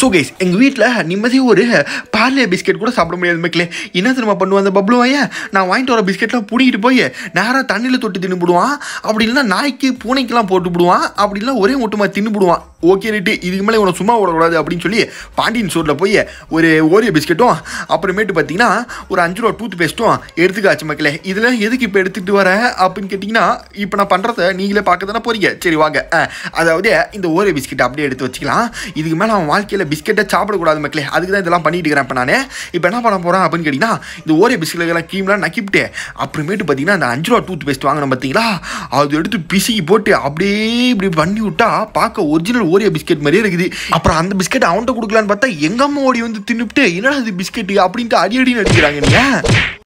so guys எங்கள் வீட்டில் நிம்மதியாக ஒரு பார்லே பிஸ்கெட் கூட சாப்பிட முடியாது மக்களே என்ன தெரியுமா பண்ணுவான் அந்த பப்ளு வாய நான் வாங்கிட்டு வர பிஸ்கெட்லாம் பிடிக்கிட்டு போய் நேராக தண்ணியில் தொட்டு தின்னுபிடுவான் அப்படி இல்லைன்னா நாய்க்கு பூனைக்கெல்லாம் போட்டு விடுவான் அப்படி இல்லைன்னா ஒரே மூட்டமாக தின்னுபிடுவான் ஓகே ரைட்டு இதுக்கு மேலே உனக்கு சும்மா விடக்கூடாது அப்படின்னு சொல்லி பாண்டியன் ஸ்டோரில் போய் ஒரு ஓரியோ பிஸ்கெட்டும் அப்புறமேட்டு பார்த்தீங்கன்னா ஒரு அஞ்சு ரூபா டூத் பேஸ்ட்டும் எடுத்துக்காச்சு மக்களே இதில் எதுக்கு இப்போ எடுத்துகிட்டு வர அப்படின்னு கேட்டிங்கன்னா இப்போ நான் பண்ணுறத நீங்களே பார்க்க தானே போறீங்க சரி வாங்க அஹ், அதாவது இந்த ஓரியோ பிஸ்கெட் அப்படியே எடுத்து வச்சுக்கலாம் இதுக்கு மேலே அவன் வாழ்க்கையில் பிஸ்கெட்டை சாப்பிடக்கூடாது மக்களே அதுக்கு தான் இதெல்லாம் பண்ணிட்டு இருக்கிறேன் இப்போ நான் இப்போ என்ன பண்ண போகிறேன் அப்படின்னு கேட்டிங்கன்னா இந்த ஓரியோ பிஸ்கெட்லாம் க்ரீம்லாம் நக்கிவிட்டு அப்புறமேட்டு பார்த்தீங்கன்னா அந்த அஞ்சு ரூபா டூத் பேஸ்ட் வாங்கினோம் பார்த்தீங்களா அது எடுத்து பிசுக்கி போட்டு அப்படியே இப்படி பண்ணி விட்டா பார்க்க ஒரிஜினல் ஓரியோ பிஸ்கெட் மாதிரியே இருக்குது அப்புறம் அந்த பிஸ்கெட் அவன்கிட்ட கொடுக்கலான்னு பார்த்தா எங்க அம்மா ஓடி வந்து தின்னுட்டு என்னடா இது பிஸ்கெட் அப்படின்ட்டு அடி அடின்னு அடிக்கிறாங்க நீங்க